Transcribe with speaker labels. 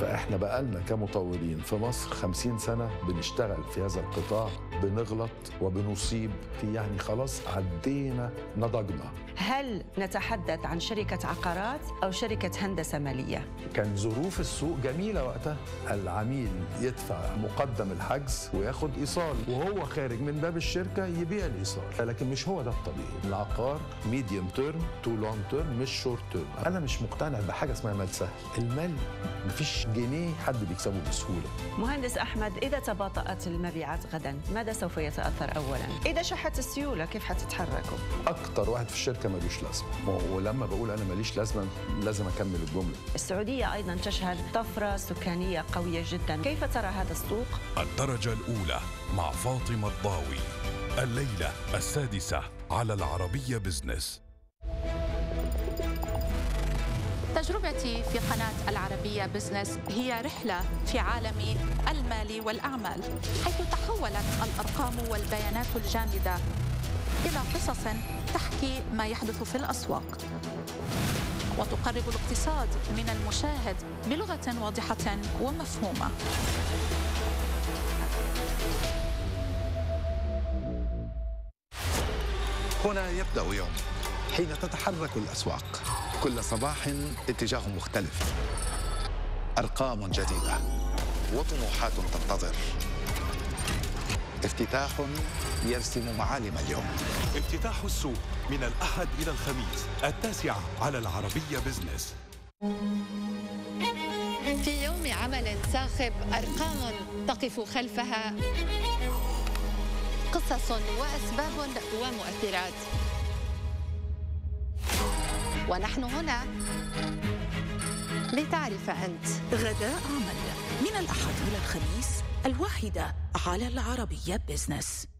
Speaker 1: فاحنا بقالنا كمطورين في مصر 50 سنه بنشتغل في هذا القطاع بنغلط وبنصيب في يعني خلاص عدينا نضجنا
Speaker 2: هل نتحدث عن شركة عقارات أو شركة هندسة مالية؟
Speaker 1: كان ظروف السوق جميله وقتها العميل يدفع مقدم الحجز وياخد ايصال وهو خارج من باب الشركه يبيع الايصال لكن مش هو ده الطبيعي العقار ميديوم تيرم تو لونج تيرم مش شورت تيرم انا مش مقتنع بحاجه اسمها مال سهل المال مفيش جنيه حد بيكسبه بسهوله
Speaker 2: مهندس أحمد إذا تباطأت المبيعات غدا ماذا سوف يتأثر أولا؟ إذا شحت السيولة كيف حتتحركوا؟
Speaker 1: اكتر واحد في الشركه ملوش لازمه ولما بقول انا ماليش لازمه لازم اكمل الجمله
Speaker 2: السعودية أيضا تشهد طفرة سكانية قوية جدا كيف ترى هذا السوق؟
Speaker 3: الدرجة الأولى مع فاطمة الضاوي الليلة السادسة على العربية بزنس
Speaker 4: تجربتي في قناة العربية بزنس هي رحلة في عالم المال والأعمال حيث تحولت الأرقام والبيانات الجامدة إلى قصص تحكي ما يحدث في الأسواق وتقرب الاقتصاد من المشاهد بلغة واضحة ومفهومة
Speaker 5: هنا يبدأ يوم حين تتحرك الأسواق كل صباح اتجاه مختلف أرقام جديدة وطموحات تنتظر افتتاح يرسم معالم اليوم
Speaker 3: افتتاح السوق من الأحد إلى الخميس التاسعة على العربية بزنس
Speaker 6: في يوم عمل صاخب أرقام تقف خلفها قصص وأسباب ومؤثرات ونحن هنا لتعرف أنت
Speaker 7: غداء عمل من الأحد إلى الخميس الواحدة على العربية بزنس